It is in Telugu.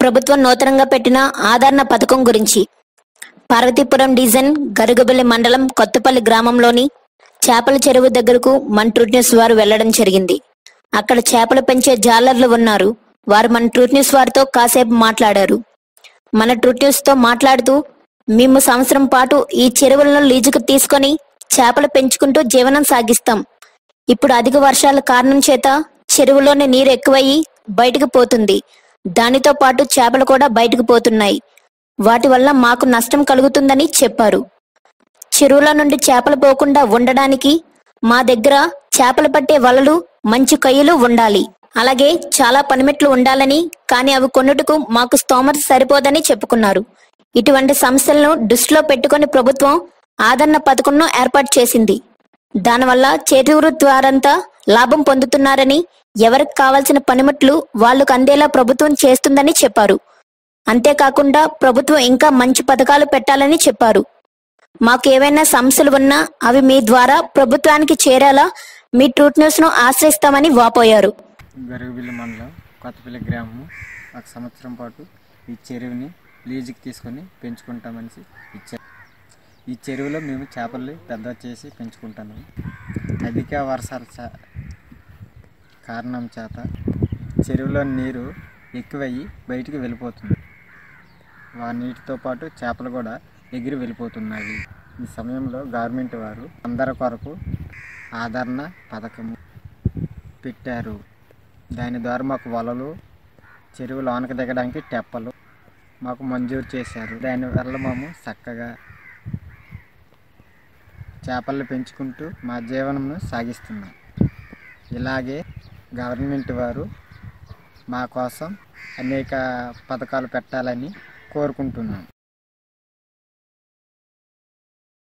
ప్రభుత్వం నూతనంగా పెట్టిన ఆదరణ పథకం గురించి పార్వతీపురం డివిజన్ గరుగుబెల్లి మండలం కొత్తపల్లి గ్రామంలోని చేపల చెరువు దగ్గరకు మన ట్రూట్ న్యూస్ వారు వెళ్లడం జరిగింది అక్కడ చేపలు పెంచే జాలర్లు ఉన్నారు వారు మన ట్రూట్ న్యూస్ వారితో కాసేపు మాట్లాడారు మన ట్రూట్ న్యూస్ తో మాట్లాడుతూ మేము సంవత్సరం పాటు ఈ చెరువులను లీజుకు తీసుకొని చేపలు పెంచుకుంటూ జీవనం సాగిస్తాం ఇప్పుడు అధిక వర్షాల కారణం చేత చెరువులోని నీరు ఎక్కువయ్యి బయటకు పోతుంది దానితో పాటు చేపలు కూడా బయటకు పోతున్నాయి వాటి వల్ల మాకు నష్టం కలుగుతుందని చెప్పారు చెరువుల నుండి చేపలు పోకుండా ఉండడానికి మా దగ్గర చేపలు పట్టే వలలు మంచి కయ్యలు ఉండాలి అలాగే చాలా పనిముట్లు ఉండాలని కానీ అవి కొనుటకు మాకు స్తోమత సరిపోదని చెప్పుకున్నారు ఇటువంటి సమస్యలను దృష్టిలో పెట్టుకొని ప్రభుత్వం ఆదరణ పథకంను ఏర్పాటు చేసింది దానివల్ల చెరువురు ద్వారంతా లాభం పొందుతున్నారని ఎవరికి కావాల్సిన పనిముట్లు వాళ్ళకు అందేలా ప్రభుత్వం చేస్తుందని చెప్పారు అంతేకాకుండా ప్రభుత్వం ఇంకా మంచి పథకాలు పెట్టాలని చెప్పారు మాకు ఏవైనా సమస్యలు ఉన్నా అవి మీ ద్వారా ప్రభుత్వానికి చేరేలా మీ ట్రూట్ న్యూస్ ను ఆశ్రయిస్తామని వాపోయారు గరుగుబిల్లి మండలం కొత్తపల్లి గ్రామం ఒక సంవత్సరం పాటు ఈ చెరువుని లీజుకి తీసుకొని పెంచుకుంటామని ఇచ్చారు ఈ చెరువులో మేము చేపల్ని పెద్ద చేసి పెంచుకుంటాము అధిక వర్షాల చా- కారణం చేత చెరువులో నీరు ఎక్కువయ్యి బయటికి వెళ్ళిపోతుంది ఆ నీటితో పాటు చేపలు కూడా ఎగిరి వెళ్ళిపోతున్నాయి ఈ సమయంలో గవర్నమెంట్ వారు అందరి కొరకు ఆదరణ పథకము పెట్టారు దాని ద్వారా మాకు వలలు చెరువు లోనకి దిగడానికి తెప్పలు మాకు మంజూరు చేశారు దానివల్ల మేము చక్కగా చేపలను పెంచుకుంటూ మా జీవనంను సాగిస్తున్నాం ఇలాగే గవర్నమెంట్ వారు మా కోసం అనేక పథకాలు పెట్టాలని కోరుకుంటున్నాం